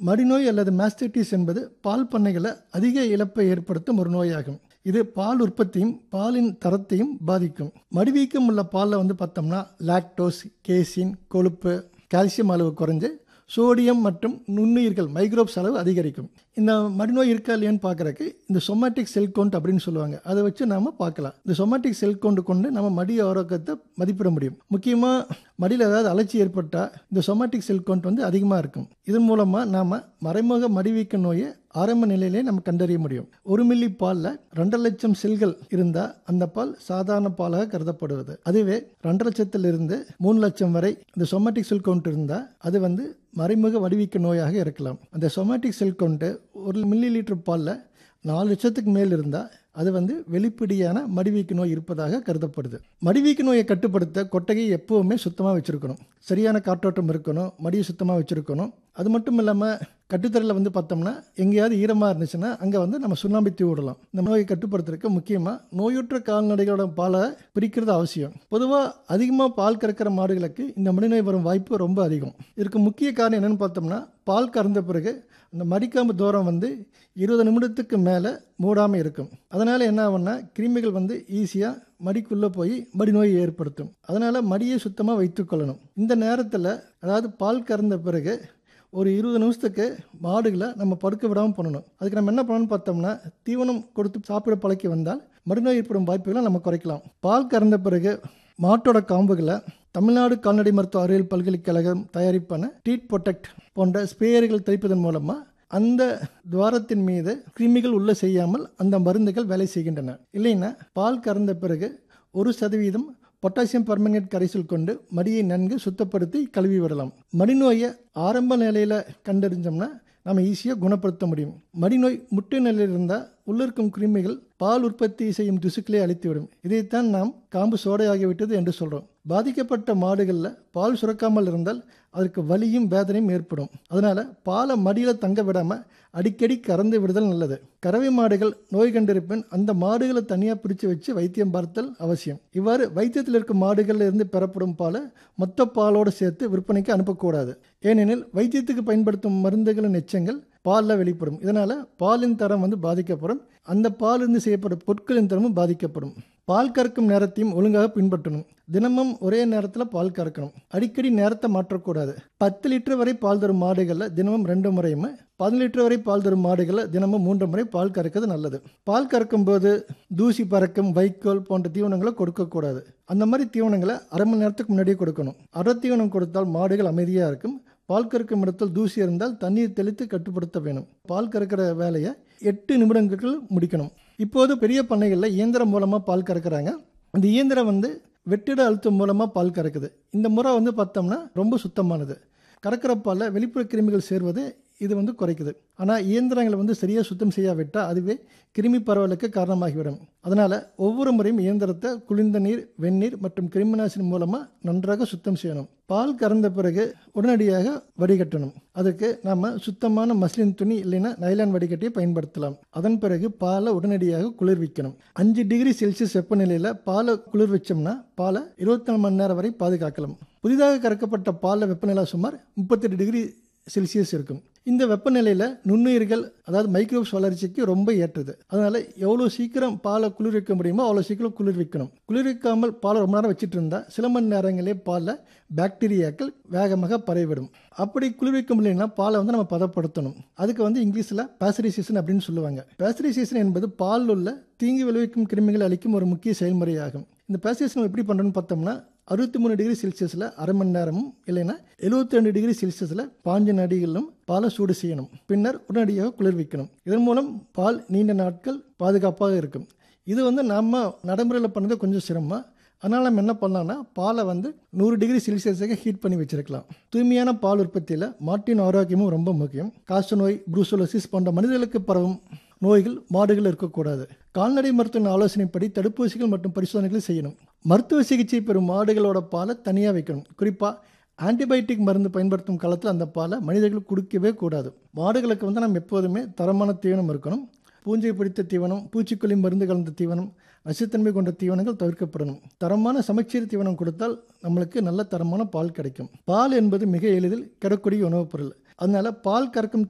மடிநோய் அல்லது மாஸ்டைட்டிஸ் என்பது பால் பண்ணைகளில் அதிக இழப்பை ஏற்படுத்தும் ஒரு நோயாகும் இது பால் உற்பத்தியும் பாலின் தரத்தையும் பாதிக்கும் மடிவீக்கம் உள்ள பாலில் வந்து பார்த்தோம்னா லாக்டோஸ் கேசின் கொழுப்பு கால்சியம் அளவு குறைஞ்சு சோடியம் மற்றும் நுண்ணுயிர்கள் மைக்ரோப்ஸ் அளவு அதிகரிக்கும் இந்த மடிநோய் இருக்கா இல்லையான்னு பார்க்குறக்கு இந்த சொமாட்டிக் செல் கவுண்ட் அப்படின்னு சொல்லுவாங்க அதை வச்சு நாம் பார்க்கலாம் இந்த சொமாட்டிக் செல் கவுண்ட் கொண்டு நம்ம மடி ஆரோக்கியத்தை மதிப்பிட முடியும் முக்கியமாக மடியில் ஏதாவது அலர்ச்சி ஏற்பட்டால் இந்த சொமாட்டிக் செல் கவுண்ட் வந்து அதிகமாக இருக்கும் இதன் மூலமாக நாம் மறைமுக மடிவீக்க நோயை ஆரம்ப நிலையிலே நம்ம கண்டறிய முடியும் ஒரு மில்லி பாலில் ரெண்டரை லட்சம் செல்கள் இருந்தால் அந்த பால் சாதாரண பாலாக கருதப்படுவது அதுவே ரெண்டரை லட்சத்திலிருந்து மூணு லட்சம் வரை இந்த சொமாட்டிக் செல் கவுண்ட் இருந்தால் அது வந்து மறைமுக வடிவீக்க நோயாக இருக்கலாம் அந்த சொமாட்டிக் செல் கவுண்ட்டு ஒரு மில்லி லிட்டர் பாலில் நாலு லட்சத்துக்கு மேல் இருந்தால் அது வந்து வெளிப்படையான மடிவீக்க நோய் இருப்பதாக கருதப்படுது மடிவீக்க நோயை கட்டுப்படுத்த கொட்டகையை எப்போவுமே சுத்தமாக வச்சுருக்கணும் சரியான காற்றோட்டம் இருக்கணும் மடியை சுத்தமாக வச்சுருக்கணும் அது மட்டும் இல்லாமல் கட்டுத்தரையில் வந்து பார்த்தோம்னா எங்கேயாவது ஈரமாக இருந்துச்சுன்னா அங்கே வந்து நம்ம சுண்ணாம்பி தூவி விடலாம் இந்த நோயை கட்டுப்படுத்துறதுக்கு முக்கியமாக நோயுற்ற கால்நடைகளோட பாலை பிரிக்கிறது அவசியம் பொதுவாக அதிகமாக பால் கறக்கிற மாடுகளுக்கு இந்த மடிநோய் வரும் வாய்ப்பு ரொம்ப அதிகம் இதற்கு முக்கிய காரணம் என்னென்னு பார்த்தோம்னா பால் கறந்த பிறகு அந்த மடிக்காம்பு தூரம் வந்து இருபது நிமிடத்துக்கு மேலே மூடாமல் இருக்கும் அதனால் என்ன ஆகும்னா கிருமிகள் வந்து ஈஸியாக மடிக்குள்ளே போய் மடி நோயை ஏற்படுத்தும் அதனால் மடியை சுத்தமாக வைத்துக்கொள்ளணும் இந்த நேரத்தில் அதாவது பால் கறந்த பிறகு ஒரு இருபது நிமிஷத்துக்கு மாடுகளை நம்ம படுக்க விடாமல் பண்ணணும் அதுக்கு நம்ம என்ன பண்ணணும்னு பார்த்தோம்னா தீவனம் கொடுத்து சாப்பிட பழக்கி வந்தால் மடிநோய் ஏற்படும் வாய்ப்புகளை நம்ம குறைக்கலாம் பால் கறந்த பிறகு மாட்டோட காம்புகளை தமிழ்நாடு கால்நடை மருத்துவ அறிவியல் பல்கலைக்கழகம் தயாரிப்பான டீட் பொட்டக்ட் போன்ற ஸ்ப்ரேயர்கள் தெளிப்பதன் மூலமாக அந்த துவாரத்தின் மீது கிருமிகள் உள்ள செய்யாமல் அந்த மருந்துகள் வேலை செய்கின்றன இல்லைன்னா பால் கறந்த பிறகு ஒரு சதவீதம் பொட்டாசியம் பர்மனேட் கரைசல் கொண்டு மடியை நன்கு சுத்தப்படுத்தி கழுவி விடலாம் மடிநோயை ஆரம்ப நிலையில் கண்டறிஞ்சோம்னா நம்ம ஈஸியாக குணப்படுத்த முடியும் மடிநோய் முட்டு நிலையில் இருந்தால் உள்ளிருக்கும் கிருமிகள் பால் உற்பத்தி செய்யும் திசுக்களை அழித்துவிடும் இதைத்தான் நாம் காம்பு சோடையாகிவிட்டது என்று சொல்கிறோம் பாதிக்கப்பட்ட மாடுகளில் பால் சுரக்காமல் இருந்தால் அதற்கு வலியும் வேதனையும் ஏற்படும் அதனால் பாலை மடியில் தங்க விடாமல் அடிக்கடி கறந்து விடுதல் நல்லது கறவை மாடுகள் நோய் கண்டிருப்பின் அந்த மாடுகளை தனியாக பிரித்து வச்சு வைத்தியம் பார்த்தல் அவசியம் இவ்வாறு வைத்தியத்தில் இருக்கும் மாடுகளில் இருந்து பெறப்படும் பாலை மொத்த பாலோடு சேர்த்து விற்பனைக்கு அனுப்பக்கூடாது ஏனெனில் வைத்தியத்துக்கு பயன்படுத்தும் மருந்துகளின் எச்சங்கள் பாலில் வெளிப்படும் இதனால் பாலின் தரம் வந்து பாதிக்கப்படும் அந்த பாலிருந்து செய்யப்படும் பொருட்களின் தரமும் பாதிக்கப்படும் பால் கறக்கும் நேரத்தையும் ஒழுங்காக பின்பற்றணும் தினமும் ஒரே நேரத்தில் பால் கறக்கணும் அடிக்கடி நேரத்தை மாற்றக்கூடாது பத்து லிட்டர் வரை பால் தரும் மாடுகளில் தினமும் ரெண்டு முறையும் பதினஞ்சு லிட்டர் வரை பால் தரும் மாடுகளில் தினமும் மூன்று முறை பால் கறக்கிறது நல்லது பால் கறக்கும் போது தூசி பறக்கும் வைக்கோல் போன்ற தீவனங்களை கொடுக்கக்கூடாது அந்த மாதிரி தீவனங்களை அரை மணி நேரத்துக்கு முன்னாடியே கொடுக்கணும் அரை தீவனம் கொடுத்தால் மாடுகள் அமைதியாக இருக்கும் பால் கறக்கும் இடத்தில் தூசி இருந்தால் தண்ணீர் தெளித்து கட்டுப்படுத்த வேணும் பால் கறக்கிற வேலையை எட்டு நிமிடங்கள் முடிக்கணும் இப்போது பெரிய பண்ணைகளில் இயந்திரம் மூலமாக பால் கறக்கிறாங்க அந்த இயந்திரம் வந்து வெற்றிட அழுத்தம் மூலமாக பால் கறக்குது இந்த முறை வந்து பார்த்தோம்னா ரொம்ப சுத்தமானது கறக்கிற பாலில் வெளிப்புற கிருமிகள் சேர்வது இது வந்து குறைக்குது ஆனால் இயந்திரங்களை வந்து சரியாக சுத்தம் செய்யாவிட்டால் அதுவே கிருமி பரவலுக்கு காரணமாகிவிடும் அதனால் ஒவ்வொரு முறையும் இயந்திரத்தை குளிர்ந்த நீர் வெந்நீர் மற்றும் கிருமிநாசினி மூலமாக நன்றாக சுத்தம் செய்யணும் பால் கறந்த பிறகு உடனடியாக வடிகட்டணும் அதுக்கு நம்ம சுத்தமான மஸ்லின் துணி இல்லைன்னா நைலான் வடிகட்டியை பயன்படுத்தலாம் அதன் பிறகு பாலை உடனடியாக குளிர்விக்கணும் அஞ்சு டிகிரி செல்சியஸ் வெப்பநிலையில் பாலை குளிர் வச்சோம்னா பாலை இருபத்தி நாலு மணி நேரம் வரை பாதுகாக்கலாம் புதிதாக கறக்கப்பட்ட பாலில் வெப்பநிலை சுமார் முப்பத்தெட்டு டிகிரி செல்சியஸ் இருக்கும் இந்த வெப்பநிலையில் நுண்ணுயிர்கள் அதாவது மைக்ரோப்ஸ் வளர்ச்சிக்கு ரொம்ப ஏற்றது அதனால் எவ்வளோ சீக்கிரம் பாலை குளிர்விக்க முடியுமோ அவ்வளோ சீக்கிரம் குளிர்விக்கணும் குளிர்விக்காமல் பாலை ரொம்ப நேரம் வச்சுட்டு இருந்தால் சில மணி நேரங்களே பாலில் பாக்டீரியாக்கள் வேகமாக பரவிவிடும் அப்படி குளிர்விக்க முடியலன்னா பாலை வந்து நம்ம பதப்படுத்தணும் அதுக்கு வந்து இங்கிலீஷில் பேசரைசேஷன் அப்படின்னு சொல்லுவாங்க பேசரைசேஷன் என்பது பாலில் உள்ள தீங்கு விளைவிக்கும் கிருமிகளை அளிக்கும் ஒரு முக்கிய செயல்முறையாகும் இந்த பேசரைசேஷன் எப்படி பண்ணுறோன்னு பார்த்தோம்னா அறுபத்தி மூணு டிகிரி செல்சியஸில் அரை மணி நேரமும் இல்லைன்னா எழுபத்தி ரெண்டு டிகிரி செல்சியஸில் பாஞ்சு நடிகளிலும் பாலை சூடு செய்யணும் பின்னர் உடனடியாக குளிர்விக்கணும் இதன் மூலம் பால் நீண்ட நாட்கள் பாதுகாப்பாக இருக்கும் இது வந்து நம்ம நடைமுறையில் பண்ணது கொஞ்சம் சிரமம் அதனால் நம்ம என்ன பண்ணலாம்னா பாலை வந்து நூறு டிகிரி செல்சியஸுக்கு ஹீட் பண்ணி வச்சிருக்கலாம் தூய்மையான பால் உற்பத்தியில் மாட்டின் ஆரோக்கியமும் ரொம்ப முக்கியம் காசு நோய் ப்ரூசோலசிஸ் போன்ற மனிதர்களுக்கு பரவும் நோய்கள் மாடுகள் இருக்கக்கூடாது கால்நடை மருத்துவ ஆலோசனைப்படி தடுப்பூசிகள் மற்றும் பரிசோதனைகள் செய்யணும் மருத்துவ சிகிச்சை பெறும் மாடுகளோட பாலை தனியாக வைக்கணும் குறிப்பாக ஆன்டிபயோட்டிக் மருந்து பயன்படுத்தும் காலத்தில் அந்த பாலை மனிதர்கள் குடிக்கவே கூடாது மாடுகளுக்கு வந்து நம்ம எப்போதுமே தரமான தீவனம் இருக்கணும் பூஞ்சை பிடித்த தீவனம் பூச்சிக்கொல்லி மருந்து கலந்த தீவனம் நச்சுத்தன்மை கொண்ட தீவனங்கள் தவிர்க்கப்படணும் தரமான சமச்சீர் தீவனம் கொடுத்தால் நம்மளுக்கு நல்ல தரமான பால் கிடைக்கும் பால் என்பது மிக எளிதில் கிடக்கூடிய உணவுப் பொருள் அதனால பால் கறக்கும்